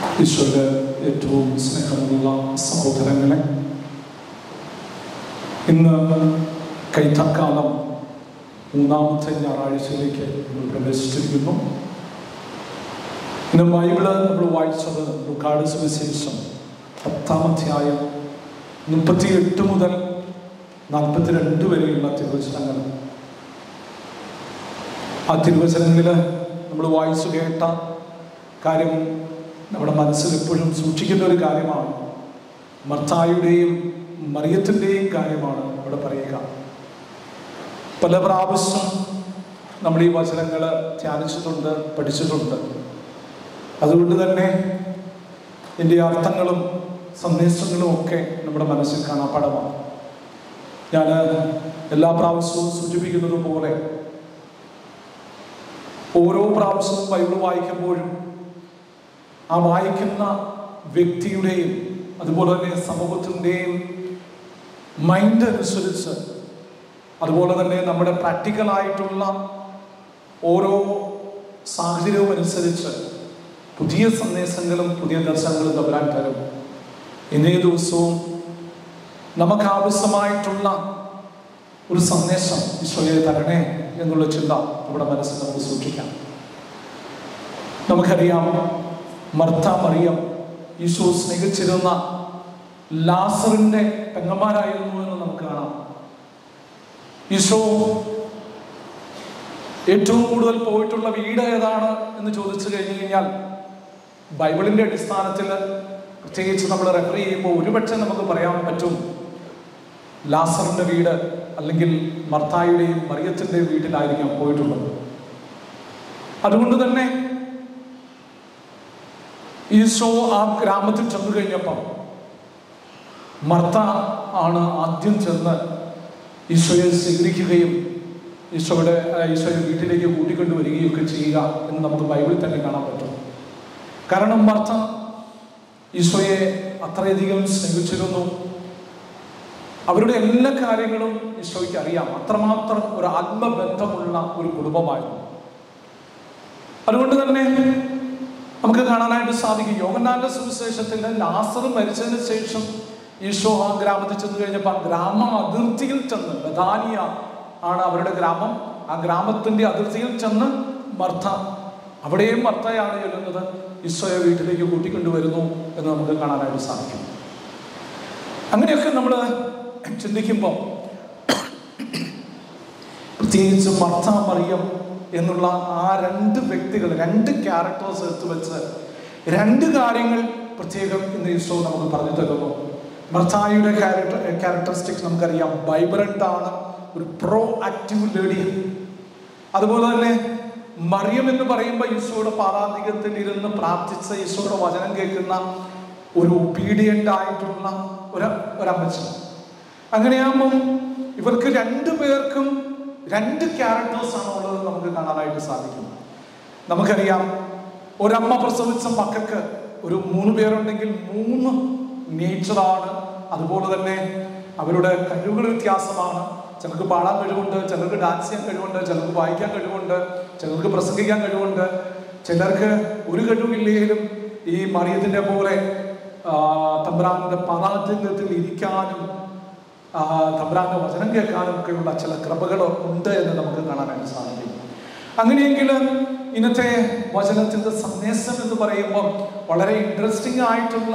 ഈശോയുടെ ഏറ്റവും സ്നേഹമുള്ള സഹോദരങ്ങളെ ഇന്ന് കൈത്തക്കാലം മൂന്നാമത്തെ ഞായറാഴ്ചയിലേക്ക് നമ്മൾ പ്രവേശിച്ചിരിക്കുന്നു ഇന്ന് ബൈബിള് നമ്മൾ വായിച്ചത് ലുക്കാട് സുവിശേഷം പത്താമധ്യായം മുപ്പത്തി എട്ട് മുതൽ നാൽപ്പത്തിരണ്ട് വരെയുള്ള തിരുവചനങ്ങൾ ആ തിരുവചനങ്ങളിൽ നമ്മൾ വായിച്ചു കേട്ട കാര്യം നമ്മുടെ മനസ്സിൽ എപ്പോഴും സൂക്ഷിക്കേണ്ട ഒരു കാര്യമാണ് മർത്തായുടെയും മറിയത്തിൻ്റെയും കാര്യമാണ് ഇവിടെ പറയുക പല പ്രാവശ്യം നമ്മൾ ഈ വചനങ്ങൾ ധ്യാനിച്ചിട്ടുണ്ട് പഠിച്ചിട്ടുണ്ട് അതുകൊണ്ട് തന്നെ ഇതിൻ്റെ അർത്ഥങ്ങളും സന്ദേശങ്ങളും ഒക്കെ നമ്മുടെ മനസ്സിൽ കാണാപ്പാടമാണ് ഞാൻ എല്ലാ പ്രാവശ്യവും സൂചിപ്പിക്കുന്നത് പോലെ ഓരോ പ്രാവശ്യവും ബൈബിൾ വായിക്കുമ്പോഴും ആ വായിക്കുന്ന വ്യക്തിയുടെയും അതുപോലെ തന്നെ സമൂഹത്തിൻ്റെയും മൈൻഡ് അനുസരിച്ച് അതുപോലെ തന്നെ നമ്മുടെ പ്രാക്ടിക്കലായിട്ടുള്ള ഓരോ സാഹചര്യവും അനുസരിച്ച് പുതിയ സന്ദേശങ്ങളും പുതിയ ദർശനങ്ങളും തമ്പരാൻ തരും ഇന്നേ ദിവസവും നമുക്ക് ആവശ്യമായിട്ടുള്ള ഒരു സന്ദേശം ഈശോയെ തരണേ എന്നുള്ള ചിന്ത നമ്മുടെ മനസ്സിൽ നമുക്ക് സൂക്ഷിക്കാം നമുക്കറിയാം മർത്ത മറിയം ഈശോ സ്നേഹിച്ചിരുന്ന ലാസറിന്റെ പെങ്ങന്മാരായിരുന്നു എന്ന് നമുക്ക് കാണാം ഈശോ ഏറ്റവും കൂടുതൽ പോയിട്ടുള്ള വീട് ഏതാണ് എന്ന് ചോദിച്ചു കഴിഞ്ഞു കഴിഞ്ഞാൽ ബൈബിളിന്റെ അടിസ്ഥാനത്തിൽ പ്രത്യേകിച്ച് നമ്മൾ റെഫർ ചെയ്യുമ്പോൾ ഒരുപക്ഷെ നമുക്ക് പറയാൻ പറ്റും ലാസറിന്റെ വീട് അല്ലെങ്കിൽ മർത്തായുടെയും മറിയത്തിന്റെയും വീട്ടിലായിരിക്കാം പോയിട്ടുള്ളത് അതുകൊണ്ട് തന്നെ ഈശോ ആ ഗ്രാമത്തിൽ ചെന്നു കഴിഞ്ഞപ്പം മർത്ത ആണ് ആദ്യം ചെന്ന് ഈശോയെ സ്വീകരിക്കുകയും ഈശോയുടെ ഈശോയെ വീട്ടിലേക്ക് കൂട്ടിക്കൊണ്ടുവരികയും ഒക്കെ ചെയ്യുക എന്ന് നമുക്ക് ബൈബിളിൽ തന്നെ കാണാൻ പറ്റും കാരണം മർത്ത ഈശോയെ അത്രയധികം സ്നേഹിച്ചിരുന്നു അവരുടെ എല്ലാ കാര്യങ്ങളും ഈശോയ്ക്ക് അറിയാം അത്രമാത്രം ഒരു ആത്മബന്ധമുള്ള ഒരു കുടുംബമായിരുന്നു അതുകൊണ്ട് തന്നെ നമുക്ക് കാണാനായിട്ട് സാധിക്കും യോഗനാന്റെ സുവിശേഷത്തിൽ ലാസർ മരിച്ചതിന് ശേഷം ഈശോ ആ ഗ്രാമത്തിൽ ചെന്ന് കഴിഞ്ഞപ്പോൾ ആ ഗ്രാമ അതിർത്തിയിൽ ചെന്ന് ബദാനിയ ആണ് അവരുടെ ഗ്രാമം ആ ഗ്രാമത്തിന്റെ അതിർത്തിയിൽ ചെന്ന് മർത്ത അവിടെയും മർത്തയാണ് ചെല്ലുന്നത് ഈശോയെ വീട്ടിലേക്ക് കൂട്ടിക്കൊണ്ടുവരുന്നു എന്ന് നമുക്ക് കാണാനായിട്ട് സാധിക്കും അങ്ങനെയൊക്കെ നമ്മൾ ചിന്തിക്കുമ്പോൾ പ്രത്യേകിച്ച് മർത്ത മറിയം എന്നുള്ള ആ രണ്ട് വ്യക്തികൾ രണ്ട് ക്യാരക്ടേഴ്സ് എടുത്തു വെച്ച് രണ്ട് കാര്യങ്ങൾ പ്രത്യേകം ഇന്ന് ഈശോ നമുക്ക് പറഞ്ഞു തരുന്നു മർത്തായുടെ ക്യാരക്ടർ ക്യാരക്ടറിസ്റ്റിക്സ് നമുക്കറിയാം വൈബ്രന്റ് ആണ് ഒരു പ്രോ ആക്റ്റീവ് ലേഡി അതുപോലെ തന്നെ മറിയം എന്ന് പറയുമ്പോൾ ഈശോയുടെ പാരാധികത്തിൽ ഇരുന്ന് പ്രാർത്ഥിച്ച ഈശോയുടെ വചനം കേൾക്കുന്ന ഒരു ഒബീഡിയന്റ് ആയിട്ടുള്ള ഒരു ഒരമ്മച്ചൻ അങ്ങനെയാകുമ്പം ഇവർക്ക് രണ്ടു പേർക്കും രണ്ട് ക്യാരക്ടേഴ്സ് ആണ് ഉള്ളത് നമുക്ക് കാണാനായിട്ട് സാധിക്കും നമുക്കറിയാം ഒരമ്മ പ്രസവിച്ച മക്കൾക്ക് ഒരു മൂന്ന് പേരുണ്ടെങ്കിൽ മൂന്ന് നേച്ചറാണ് അതുപോലെ തന്നെ അവരുടെ കഴിവുകൾ വ്യത്യാസമാണ് ചിലർക്ക് പാടാൻ കഴിവുണ്ട് ചിലർക്ക് ഡാൻസ് ചെയ്യാൻ കഴിവുണ്ട് ചിലർക്ക് വായിക്കാൻ കഴിവുണ്ട് ചിലർക്ക് പ്രസംഗിക്കാൻ കഴിവുണ്ട് ചിലർക്ക് ഒരു കഴിവില്ലെങ്കിലും ഈ മറിയത്തിന്റെ പോലെ തമ്പ്രാന്റെ പരാജയത്തിൽ ഇരിക്കാനും തമ്പ്രാന്റെ വചനം കേൾക്കാനും ഒക്കെയുള്ള ചില കൃപകൾ ഉണ്ട് എന്ന് നമുക്ക് കാണാനായിട്ട് സാധിക്കും അങ്ങനെയെങ്കിൽ ഇന്നത്തെ വചനത്തിന്റെ സന്ദേശം എന്ന് പറയുമ്പോൾ വളരെ ഇൻട്രസ്റ്റിംഗ് ആയിട്ടുള്ള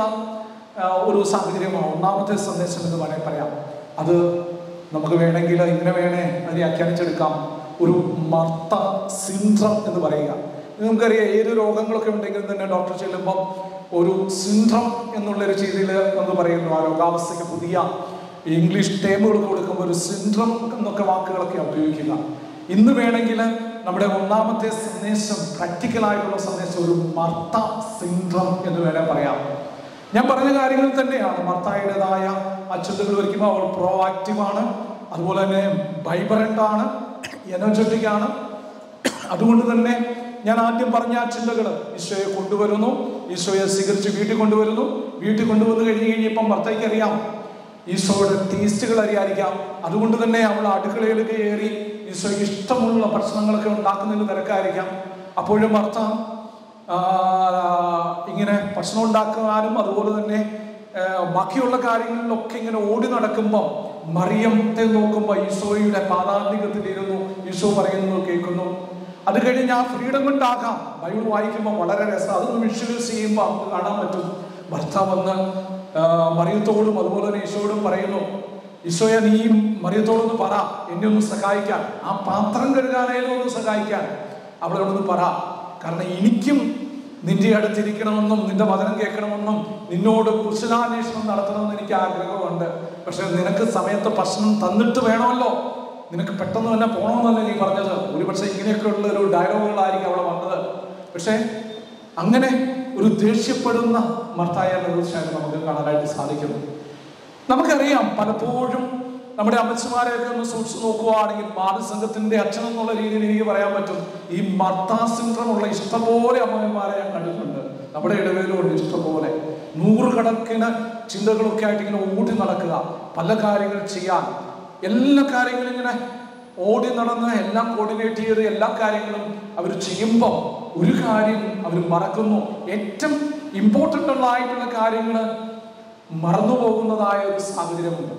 ഒരു സാഹചര്യമാണ് ഒന്നാമത്തെ സന്ദേശം എന്ന് വേണേൽ പറയാം അത് നമുക്ക് വേണമെങ്കിൽ ഇങ്ങനെ വേണേ അതിനെ വ്യാഖ്യാനിച്ചെടുക്കാം ഒരു മർത്ത സിൻഡ്രം എന്ന് പറയുക നമുക്കറിയാം ഏത് രോഗങ്ങളൊക്കെ ഉണ്ടെങ്കിൽ തന്നെ ഡോക്ടർ ചെല്ലുമ്പോൾ ഒരു സിൻഡ്രം എന്നുള്ളൊരു രീതിയിൽ എന്ന് പറയുന്നു ആ രോഗാവസ്ഥയ്ക്ക് പുതിയ ഇംഗ്ലീഷ് ടേമുകൾ കൊടുക്കുമ്പോൾ ഒരു സിൻഡ്രം എന്നൊക്കെ വാക്കുകളൊക്കെ ഉപയോഗിക്കുക ഇന്ന് വേണമെങ്കിൽ നമ്മുടെ ഒന്നാമത്തെ സന്ദേശം പ്രാക്ടിക്കൽ ആയിട്ടുള്ള സന്ദേശം ഒരു മർത്ത സിൻഡ്രം എന്ന് വേണേൽ പറയാം ഞാൻ പറഞ്ഞ കാര്യങ്ങൾ തന്നെയാണ് മർത്തായുടേതായ അച്ഛതകൾ വരയ്ക്കുമ്പോൾ അവൾ പ്രോ ആക്റ്റീവ് ആണ് അതുപോലെ തന്നെ വൈബ്രന്റ് ആണ് എനർജറ്റിക് ആണ് അതുകൊണ്ട് തന്നെ ഞാൻ ആദ്യം പറഞ്ഞ ആ ചിന്തകൾ ഈശോയെ കൊണ്ടുവരുന്നു ഈശോയെ സ്വീകരിച്ച് വീട്ടിൽ കൊണ്ടുവരുന്നു വീട്ടിൽ കൊണ്ടുവന്ന് കഴിഞ്ഞ് കഴിഞ്ഞപ്പം ഭർത്തയ്ക്ക് അറിയാം ഈശോയുടെ ടേസ്റ്റുകൾ അറിയാതിരിക്കാം അതുകൊണ്ട് തന്നെ അവൾ അടുക്കളയിൽ കയറി ഈശോ ഈശോയ്ക്ക് ഇഷ്ടമുള്ള ഭക്ഷണങ്ങളൊക്കെ ഉണ്ടാക്കുന്നതിന് തിരക്കായിരിക്കാം അപ്പോഴും ഭർത്താവ് ഈശോയെ കൊണ്ടുവരുന്നു ഈശോയെ സ്വീകരിച്ച് വീട്ടിൽ കൊണ്ടുവരുന്നു വീട്ടിൽ കൊണ്ടുവന്ന് കഴിഞ്ഞ് കഴിഞ്ഞപ്പം ഭർത്തയ്ക്ക് അറിയാം ഈശോയുടെ ടേസ്റ്റുകൾ അറിയാതിരിക്കാം അതുകൊണ്ട് തന്നെ അവൾ അടുക്കളയിൽ കയറി ഈശോയ്ക്ക് ഇഷ്ടമുള്ള ഭക്ഷണങ്ങളൊക്കെ ഉണ്ടാക്കുന്നതിന് തിരക്കായിരിക്കാം അപ്പോഴും ഭർത്താവ് ആ, ഇങ്ങനെ ഭക്ഷണം ഉണ്ടാക്കാനും അതുപോലെ തന്നെ ആ, ബാക്കിയുള്ള കാര്യങ്ങളിലൊക്കെ ഇങ്ങനെ ഓടി നടക്കുമ്പോൾ മറിയത്തെ നോക്കുമ്പോൾ ഈശോയുടെ പാതാന്തികത്തിലിരുന്നു ഈശോ പറയുന്നത് കേൾക്കുന്നു അത് കഴിഞ്ഞ് ഞാൻ ഫ്രീഡം കൊണ്ടാകാം ബൈബിൾ വായിക്കുമ്പോൾ വളരെ രസം അതൊന്ന് വിഷ്വലൈസ് ചെയ്യുമ്പോൾ നമുക്ക് കാണാൻ പറ്റും ഭർത്താവ് വന്ന് ആ, മറിയത്തോടും അതുപോലെ തന്നെ ഈശോയോടും പറയുന്നു ഈശോയെ നീ മറിയത്തോടൊന്ന് പറ എന്നെ ഒന്ന് സഹായിക്കാൻ ആ പാത്രം കഴുകാനായാലും ഒന്ന് സഹായിക്കാൻ അവളോടൊന്ന് പറ കാരണം എനിക്കും നിന്റെ അടുത്തിരിക്കണമെന്നും നിന്റെ വചനം കേൾക്കണമെന്നും നിന്നോട് കുശലാന്വേഷണം നടത്തണമെന്ന് എനിക്ക് ആഗ്രഹമുണ്ട് പക്ഷെ നിനക്ക് സമയത്ത് ഭക്ഷണം തന്നിട്ട് വേണമല്ലോ നിനക്ക് പെട്ടെന്ന് തന്നെ പോകണമെന്നല്ലേ നീ പറഞ്ഞത് ഒരുപക്ഷെ ഇങ്ങനെയൊക്കെയുള്ള ഒരു ഡയലോഗുകളായിരിക്കും അവിടെ വന്നത് പക്ഷേ അങ്ങനെ ഒരു ദേഷ്യപ്പെടുന്ന മർത്തായ തീർച്ചയായും നമുക്ക് കാണാനായിട്ട് സാധിക്കുന്നു നമുക്കറിയാം പലപ്പോഴും നമ്മുടെ അമ്മച്ചമാരെയൊക്കെ ഒന്ന് സൂക്ഷിച്ചു നോക്കുകയാണെങ്കിൽ മാതൃസംഘത്തിന്റെ അച്ഛൻ എന്നുള്ള രീതിയിൽ എനിക്ക് പറയാൻ പറ്റും ഈ മർത്താ സിൻഡ്രം ഉള്ള ഇഷ്ടംപോലെ അമ്മമാരെ ഞാൻ കണ്ടിട്ടുണ്ട് നമ്മുടെ ഇടവേലുണ്ട് ഇഷ്ടംപോലെ നൂറുകണക്കിന് ചിന്തകളൊക്കെ ആയിട്ട് ഇങ്ങനെ ഓടി നടക്കുക പല കാര്യങ്ങൾ ചെയ്യാൻ എല്ലാ കാര്യങ്ങളും ഇങ്ങനെ ഓടി നടന്ന് എല്ലാം കോർഡിനേറ്റ് ചെയ്ത് എല്ലാ കാര്യങ്ങളും അവർ ചെയ്യുമ്പോൾ ഒരു കാര്യം അവർ മറക്കുന്നു ഏറ്റവും ഇമ്പോർട്ടൻ്റ് ഉള്ള ആയിട്ടുള്ള കാര്യങ്ങൾ മറന്നു പോകുന്നതായ ഒരു സാഹചര്യമുണ്ട്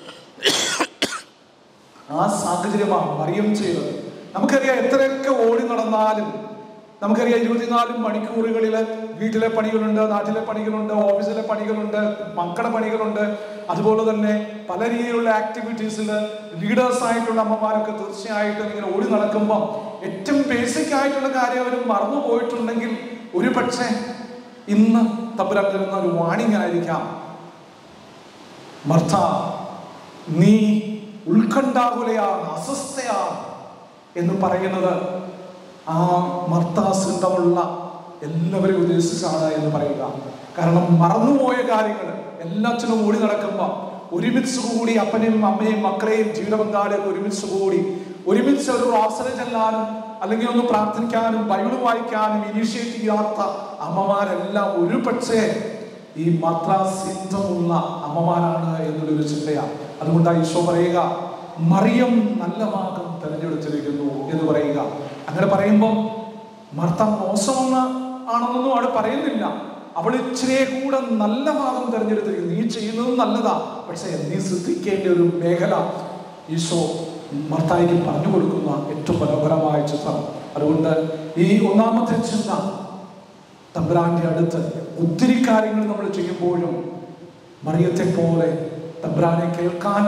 ആ സാഹചര്യമാണ് മറിയം ചെയ്തത് നമുക്കറിയാം എത്രയൊക്കെ ഓടി നടന്നാലും നമുക്കറിയാം ഇരുപത്തിനാല് മണിക്കൂറുകളിൽ വീട്ടിലെ പണികളുണ്ട് നാട്ടിലെ പണികളുണ്ട് ഓഫീസിലെ പണികളുണ്ട് മക്കളുടെ പണികളുണ്ട് അതുപോലെ തന്നെ പല രീതിയിലുള്ള ആക്ടിവിറ്റീസിൽ ലീഡേഴ്സ് ആയിട്ടുള്ള അമ്മമാരൊക്കെ തീർച്ചയായിട്ടും ഇങ്ങനെ ഓടി നടക്കുമ്പോൾ ഏറ്റവും ബേസിക് ആയിട്ടുള്ള കാര്യം അവർ മറന്നു പോയിട്ടുണ്ടെങ്കിൽ ഒരു പക്ഷേ ഇന്ന് തമ്പുരാൻ തരുന്ന ഒരു വാണിംഗ് ആയിരിക്കാം മർത്ത നീ ഉത്കണ്ഠാകുലയാണ് അസ്വസ്ഥയാണ് എന്ന് പറയുന്നത് ആ മർത്ത സിന്ധമുള്ള എല്ലാവരെയും ഉദ്ദേശിച്ചാണ് എന്ന് പറയുക കാരണം മറന്നുപോയ കാര്യങ്ങൾ എല്ലാത്തിനും ഓടി നടക്കുമ്പോൾ ഒരുമിച്ച് കൂടി അപ്പനെയും അമ്മയും മക്കളെയും ജീവിത പങ്കാളിയൊക്കെ ഒരുമിച്ച് കൂടി ഒരുമിച്ച് ഒരു അവസരം ചെല്ലാനും അല്ലെങ്കിൽ ഒന്ന് പ്രാർത്ഥിക്കാനും ബൈബിൾ വായിക്കാനും ഇനിഷ്യേറ്റ് ചെയ്യാത്ത അമ്മമാരെല്ലാം ഒരു പക്ഷേ ഈ മാത്രാസിദ്ധമുള്ള അമ്മമാരാണ് എന്നുള്ളൊരു ചിന്തയാണ് അതുകൊണ്ടാണ് ഈശോ പറയുക മറിയം നല്ല ഭാഗം തിരഞ്ഞെടുത്തിരിക്കുന്നു എന്ന് പറയുക അങ്ങനെ പറയുമ്പോൾ മർത്ത മോശമെന്ന് ആണെന്നൊന്നും അവിടെ പറയുന്നില്ല അവൾ ഇച്ചിരിയെ കൂടെ നല്ല ഭാഗം തിരഞ്ഞെടുത്തിരിക്കുന്നു നീ ചെയ്യുന്നത് നല്ലതാ പക്ഷേ നീ ശ്രദ്ധിക്കേണ്ട ഒരു മേഖല ഈശോ മർത്തായിക്ക് പറഞ്ഞു കൊടുക്കുന്ന ഏറ്റവും മനോഹരമായ ചിത്രം അതുകൊണ്ട് ഈ ഒന്നാമത്തെ ചിന്ത തമ്പുരാന്റെ അടുത്ത് ഒത്തിരി കാര്യങ്ങൾ നമ്മൾ ചെയ്യുമ്പോഴും മറിയത്തെ പോലെ തമ്പുരാനെ കേൾക്കാൻ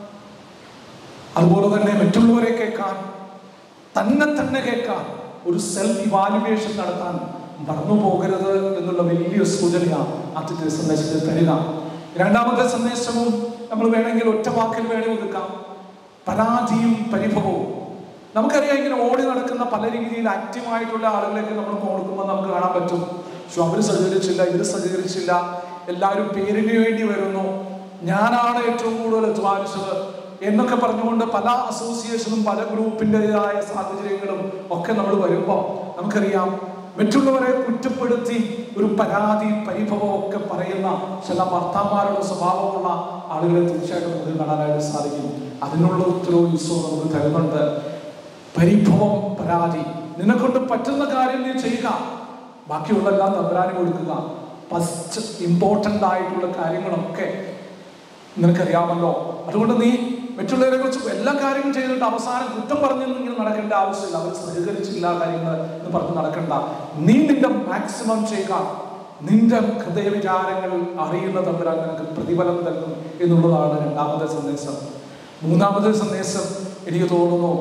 അതുപോലെ തന്നെ മറ്റുള്ളവരെ കേൾക്കാൻ തന്നെ തന്നെ കേൾക്കാൻ ഒരു സെൽഫ് ഇവാലുവേഷൻ നടത്താൻ മറന്നു പോകരുത് എന്നുള്ള വലിയ സൂചനയാണ് ആദ്യത്തെ സന്ദേശത്തിൽ തരിക രണ്ടാമത്തെ സന്ദേശവും നമ്മൾ വേണമെങ്കിൽ ഒറ്റ വാക്കിൽ വേണേ ഒതുക്കാം പരാതിയും പരിഭവവും നമുക്കറിയാം ഇങ്ങനെ ഓടി നടക്കുന്ന പല രീതിയിൽ ആക്റ്റീവായിട്ടുള്ള ആളുകളെയൊക്കെ നമ്മൾ കൊടുക്കുമ്പോൾ നമുക്ക് കാണാൻ പറ്റും പക്ഷെ അവർ സഹകരിച്ചില്ല ഇവർ സഹകരിച്ചില്ല എല്ലാവരും പേരിന് വേണ്ടി വരുന്നു ഞാനാണ് ഏറ്റവും കൂടുതൽ അധ്വാനിച്ചത് എന്നൊക്കെ പറഞ്ഞുകൊണ്ട് പല അസോസിയേഷനും പല ഗ്രൂപ്പിൻ്റെതായ സാഹചര്യങ്ങളും ഒക്കെ നമ്മൾ വരുമ്പോൾ നമുക്കറിയാം മറ്റുള്ളവരെ കുറ്റപ്പെടുത്തി ഒരു പരാതി പരിഭവം ഒക്കെ പറയുന്ന ചില ഭർത്താമാരുടെ സ്വഭാവമുള്ള ആളുകളെ തീർച്ചയായിട്ടും നമുക്ക് കാണാനായിട്ട് സാധിക്കും അതിനുള്ള ഉത്തരവും ഈശോ നമുക്ക് തരുന്നുണ്ട് പരിഭവം പരാതി നിന്നെക്കൊണ്ട് പറ്റുന്ന കാര്യം നീ ചെയ്യുക ബാക്കിയുള്ളതെല്ലാം തമ്പരാന് കൊടുക്കുക ഫസ്റ്റ് ഇമ്പോർട്ടൻ്റ് ആയിട്ടുള്ള കാര്യങ്ങളൊക്കെ നിനക്കറിയാമല്ലോ അതുകൊണ്ട് നീ മറ്റുള്ളവരെ കുറിച്ച് എല്ലാ കാര്യങ്ങളും ചെയ്തിട്ട് അവസാനം കുറ്റം പറഞ്ഞു ഇങ്ങനെ നടക്കേണ്ട ആവശ്യമില്ല അവർ സഹകരിച്ചില്ല കാര്യങ്ങൾ എന്ന് പറഞ്ഞ് നടക്കണ്ട നീ നിന്റെ മാക്സിമം ചെയ്യുക നിന്റെ ഹൃദയ വിചാരങ്ങൾ അറിയുന്ന തമ്പുരാൻ നിനക്ക് പ്രതിഫലം നൽകും എന്നുള്ളതാണ് രണ്ടാമത്തെ സന്ദേശം മൂന്നാമത്തെ സന്ദേശം എനിക്ക് തോന്നുന്നു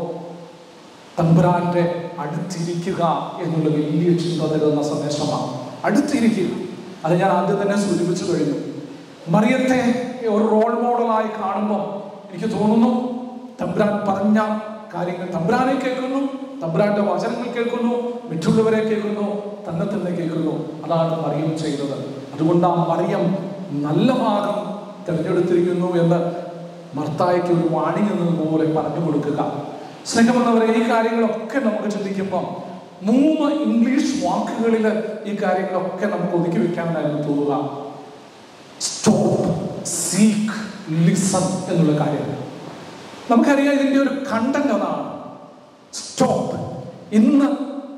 തമ്പുരാന്റെ അടുത്തിരിക്കുക എന്നുള്ള വലിയ ചിന്ത തരുന്ന സന്ദേശമാണ് അടുത്തിരിക്കുക അത് ഞാൻ ആദ്യം തന്നെ സൂചിപ്പിച്ചു കഴിഞ്ഞു മറിയത്തെ ഒരു റോൾ മോഡലായി കാണുമ്പോൾ എനിക്ക് തോന്നുന്നു തമ്പുരാൻ പറഞ്ഞ കാര്യങ്ങൾ തമ്പുരാനെ കേൾക്കുന്നു തമ്പുരാന്റെ വചനങ്ങൾ കേൾക്കുന്നു മറ്റുള്ളവരെ കേൾക്കുന്നു തന്നെ തന്നെ കേൾക്കുന്നു അതാണ് മറിയം ചെയ്തത് അതുകൊണ്ട് ആ മറിയം നല്ല ഭാഗം തിരഞ്ഞെടുത്തിരിക്കുന്നു എന്ന് മർത്തായ്ക്ക് ഒരു വാണി എന്നതുപോലെ പറഞ്ഞു കൊടുക്കുക സ്നേഹമുള്ളവരെ ഈ കാര്യങ്ങളൊക്കെ നമുക്ക് ചിന്തിക്കുമ്പോൾ മൂന്ന് ഇംഗ്ലീഷ് വാക്കുകളിൽ ഈ കാര്യങ്ങളൊക്കെ നമുക്ക് ഒതുക്കി വെക്കാനായിരുന്നു തോന്നുക സ്റ്റോപ്പ് സീക്ക് ലിസൺ എന്നുള്ള കാര്യമാണ് നമുക്കറിയാം ഇതിൻ്റെ ഒരു കണ്ടന്റ് അതാണ് സ്റ്റോപ്പ് ഇന്ന്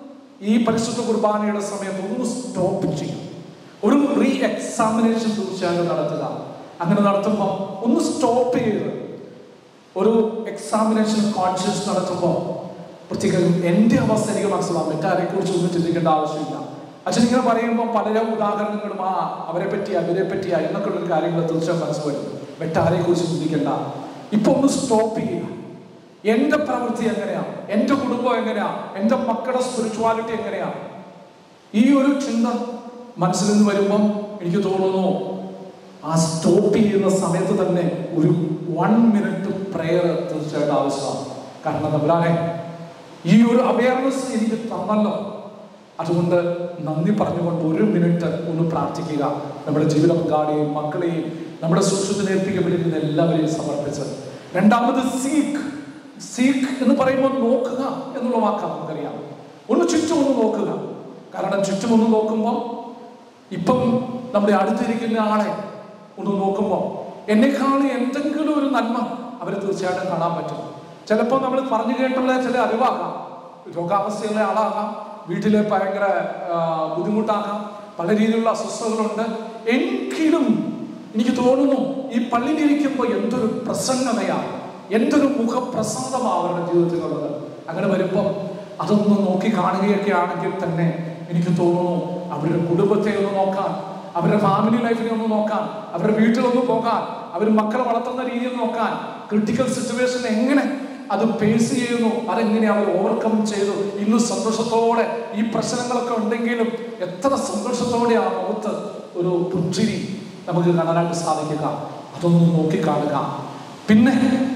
ഈ പരിശുദ്ധ കുർബാനയുടെ സമയത്ത് ഒന്ന് സ്റ്റോപ്പ് ചെയ്യും ഒരു റീ എക്സാമിനേഷൻ തീർച്ചയായും നടത്തുക അങ്ങനെ നടത്തുമ്പോൾ ഒന്ന് സ്റ്റോപ്പ് ചെയ്ത് ഒരു എക്സാമിനേഷൻ കോൺഷ്യസ് നടത്തുമ്പോൾ പ്രത്യേകം എൻ്റെ അവസ്ഥ എനിക്ക് മനസ്സിലാവും മറ്റാരെ കുറിച്ച് ഒന്നും ചിന്തിക്കേണ്ട ആവശ്യമില്ല അച്ഛൻ ഇങ്ങനെ പറയുമ്പോൾ പലരും ഉദാഹരണങ്ങളും ആ അവരെ പറ്റി അവരെ പറ്റി എന്നൊക്കെയുള്ള കാര്യങ്ങൾ തീർച്ചയായും മനസ്സ് വരും മറ്റാരെ കുറിച്ച് ചിന്തിക്കേണ്ട ഇപ്പൊ ഒന്ന് സ്റ്റോപ്പ് ചെയ്യുക എന്റെ പ്രവൃത്തി എങ്ങനെയാ എന്റെ കുടുംബം എങ്ങനെയാ എന്റെ മക്കളുടെ സ്പിരിച്വാലിറ്റി എങ്ങനെയാ ഈ ഒരു ചിന്ത മനസ്സിൽ നിന്ന് വരുമ്പം എനിക്ക് തോന്നുന്നു ആ സ്റ്റോപ്പ് ചെയ്യുന്ന സമയത്ത് തന്നെ ഒരു വൺ മിനിറ്റ് പ്രെയർ തീർച്ചയായിട്ടും ആവശ്യമാണ് കാരണം തമ്പുരാനെ ഈ ഒരു അവയർനെസ് എനിക്ക് തന്നല്ലോ അതുകൊണ്ട് നന്ദി പറഞ്ഞുകൊണ്ട് ഒരു മിനിറ്റ് ഒന്ന് പ്രാർത്ഥിക്കുക നമ്മുടെ ജീവിത പങ്കാളിയെയും മക്കളെയും നമ്മുടെ സുരക്ഷിതനെ ഏൽപ്പിക്കപ്പെട്ടിരുന്ന എല്ലാവരെയും സമർപ്പിച്ച് രണ്ടാമത് സീക്ക് സീക്ക് എന്ന് പറയുമ്പോൾ നോക്കുക എന്നുള്ള വാക്കാണ് നമുക്കറിയാം ഒന്ന് ചുറ്റും ഒന്ന് നോക്കുക കാരണം ചുറ്റും ഒന്ന് നോക്കുമ്പോൾ ഇപ്പം നമ്മുടെ അടുത്തിരിക്കുന്ന ആളെ ഒന്ന് നോക്കുമ്പോൾ എന്നെക്കാൾ എന്തെങ്കിലും ഒരു നന്മ അവർ തീർച്ചയായിട്ടും കാണാൻ പറ്റും ചിലപ്പോൾ നമ്മൾ പറഞ്ഞു കേട്ടുള്ള ചില അറിവാകാം രോഗാവസ്ഥയുള്ള ആളാകാം വീട്ടിലെ ഭയങ്കര ആ, ബുദ്ധിമുട്ടാകാം പല രീതിയിലുള്ള അസ്വസ്ഥതകളുണ്ട് എങ്കിലും എനിക്ക് തോന്നുന്നു ഈ പള്ളിയിലിരിക്കുമ്പോൾ എന്തൊരു പ്രസന്നതയാണ് എന്തൊരു മുഖപ്രസാദമാണ് അവരുടെ ജീവിതത്തിലുള്ളത് അങ്ങനെ വരുമ്പം അതൊന്ന് നോക്കി കാണുകയൊക്കെ ആണെങ്കിൽ തന്നെ എനിക്ക് തോന്നുന്നു അവരുടെ കുടുംബത്തെ ഒന്ന് നോക്കാൻ അവരുടെ ഫാമിലി ലൈഫിനെ ഒന്ന് നോക്കാൻ അവരുടെ വീട്ടിലൊന്ന് പോകാൻ അവർ മക്കളെ വളർത്തുന്ന രീതിയിൽ നോക്കാൻ ക്രിട്ടിക്കൽ സിറ്റുവേഷൻ എങ്ങനെ അത് ഫേസ് ചെയ്യുന്നു അതെങ്ങനെ അവർ ഓവർകം ചെയ്തു ഇന്ന് സന്തോഷത്തോടെ ഈ പ്രശ്നങ്ങളൊക്കെ ഉണ്ടെങ്കിലും എത്ര സന്തോഷത്തോടെ ആ മുഖത്ത് ഒരു പുഞ്ചിരി നമുക്ക് കാണാനായിട്ട് സാധിക്കുക അതൊന്ന് നോക്കി കാണുക പിന്നെ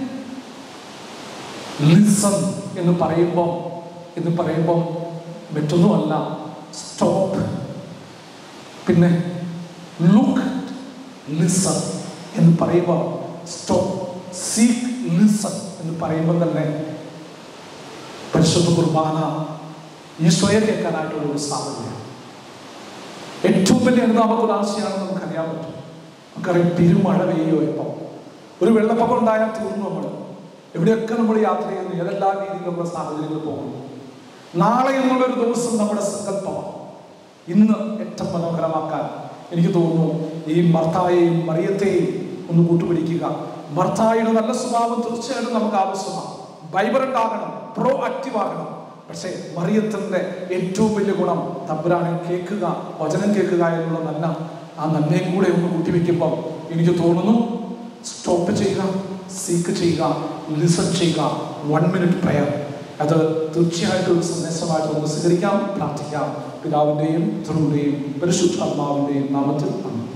ലിസൺ എന്ന് പറയുമ്പോൾ എന്ന് പറയുമ്പോൾ മറ്റൊന്നുമല്ല സ്റ്റോപ്പ് പിന്നെ ലുക്ക് ലിസൺ എന്ന് പറയുമ്പോൾ സ്റ്റോപ്പ് സീക്ക് ലിസൺ എന്ന് പറയുമ്പോൾ തന്നെ പരിശുദ്ധ കുർബാന ഈശോയെ കേൾക്കാനായിട്ടുള്ള ഒരു സാധ്യതയാണ് ഏറ്റവും വലിയ അനുതാപ ഉദാശയാണെന്ന് നമുക്കറിയാൻ പറ്റും നമുക്കറിയാം പെരുമഴ പെയ്യോ ഇപ്പം ഒരു വെള്ളപ്പൊക്കം ഉണ്ടായാൽ തീർന്നു നമ്മൾ എവിടെയൊക്കെ നമ്മൾ യാത്ര ചെയ്യുന്നു ഏതെല്ലാം രീതിയിലുള്ള സാഹചര്യങ്ങൾ പോകുന്നു നാളെ എന്നുള്ളൊരു ദിവസം നമ്മുടെ സങ്കല്പമാണ് ഇന്ന് ഏറ്റവും മനോഹരമാക്കാൻ എനിക്ക് തോന്നുന്നു ഈ മർത്തായെയും മറിയത്തെയും ഒന്ന് കൂട്ടുപിടിക്കുക മർത്തായുടെ നല്ല സ്വഭാവം തീർച്ചയായിട്ടും നമുക്ക് ആവശ്യമാണ് വൈബ്രന്റ് ആകണം പ്രോ ആക്റ്റീവ് ആകണം പക്ഷേ മറിയത്തിന്റെ ഏറ്റവും വലിയ ഗുണം തമ്പുരാനെ കേൾക്കുക വചനം കേൾക്കുക എന്നുള്ള നന്മ ആ നന്മയും കൂടെ ഒന്ന് കൂട്ടിവെക്കുമ്പോൾ എനിക്ക് തോന്നുന്നു സ്റ്റോപ്പ് ചെയ്യുക സീക്ക് ചെയ്യുക ലിസൺ ചെയ്യുക വൺ മിനിറ്റ് പ്രയർ അത് തീർച്ചയായിട്ടും ഒരു സന്ദേശമായിട്ട് നമുക്ക് സ്വീകരിക്കാം പ്രാർത്ഥിക്കാം പിതാവിൻ്റെയും പുത്രൻ്റെയും പരിശുദ്ധാത്മാവിൻ്റെയും നാമത്തിൽ ആമേൻ.